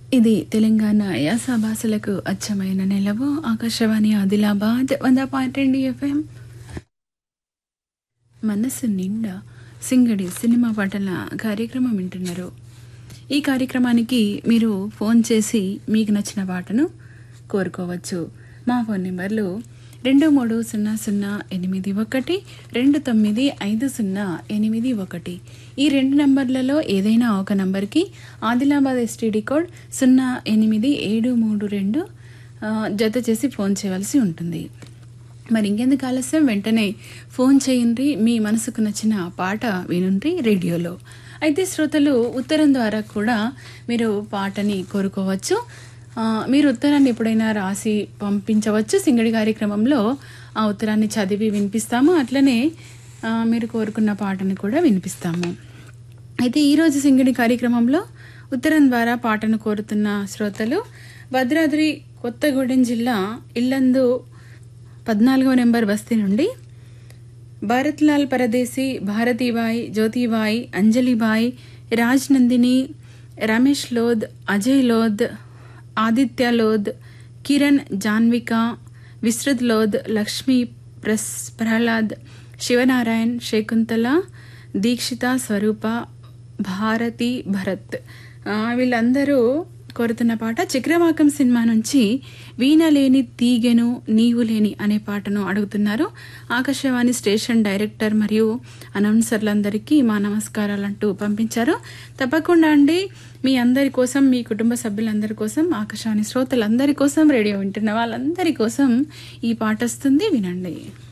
ఇది తెలంగాణ యాస భాషలకు అచ్చమైన నెలవు ఆకాశవాణి ఆదిలాబాద్ వంద పాయింట్ రెండు ఎఫ్ఎం మనస్సు నిండా సింగడి సినిమా పాటల కార్యక్రమం వింటున్నారు ఈ కార్యక్రమానికి మీరు ఫోన్ చేసి మీకు నచ్చిన పాటను కోరుకోవచ్చు మా ఫోన్ నెంబర్లు రెండు మూడు సున్నా సున్నా ఎనిమిది ఒకటి రెండు తొమ్మిది ఐదు సున్నా ఎనిమిది ఒకటి ఈ రెండు నంబర్లలో ఏదైనా ఒక నంబర్కి ఆదిలాబాద్ ఎస్టీడీ కోడ్ సున్నా ఎనిమిది ఏడు మూడు రెండు ఆ, జత చేసి ఫోన్ చేయవలసి ఉంటుంది మరి ఇంకెందుకు ఆలస్యం వెంటనే ఫోన్ చేయండి మీ మనసుకు నచ్చిన పాట వినుండ్రి రేడియోలో అయితే శ్రోతలు ఉత్తరం ద్వారా కూడా మీరు పాటని కోరుకోవచ్చు ఆ, మీరు ఉత్తరాన్ని ఎప్పుడైనా రాసి పంపించవచ్చు సింగడి కార్యక్రమంలో ఆ ఉత్తరాన్ని చదివి వినిపిస్తాము అట్లనే ఆ, మీరు కోరుకున్న పాటని కూడా వినిపిస్తాము అయితే ఈరోజు సింగడి కార్యక్రమంలో ఉత్తరం ద్వారా పాటను కోరుతున్న శ్రోతలు భద్రాద్రి కొత్తగూడెం జిల్లా ఇల్లందు పద్నాలుగవ నెంబర్ బస్తీ నుండి భారత్లాల్ పరదేశీ భారతీబాయ్ జ్యోతిబాయ్ అంజలిబాయ్ రాజ్ నందిని రమేష్ లోద్ అజయ్ లోద్ ఆదిత్య లోద్ కిరణ్ జాన్విక విస్తృత్ లోద్ లక్ష్మీ ప్రస్ ప్రహ్లాద్ శివనారాయణ్ శకుంతల దీక్షిత స్వరూప భారతి భరత్ ఆ, వీళ్ళందరూ కోరుతున్న పాట చక్రవాకం సినిమా నుంచి వీణ లేని తీగెను నీవు లేని అనే పాటను అడుగుతున్నారు ఆకాశవాణి స్టేషన్ డైరెక్టర్ మరియు అనౌన్సర్లందరికీ మా నమస్కారాలంటూ పంపించారు తప్పకుండా అండి మీ అందరి కోసం మీ కుటుంబ సభ్యులందరి కోసం ఆకాశవాణి శ్రోతలందరి కోసం రేడియో వింటున్న వాళ్ళందరి కోసం ఈ పాట వస్తుంది వినండి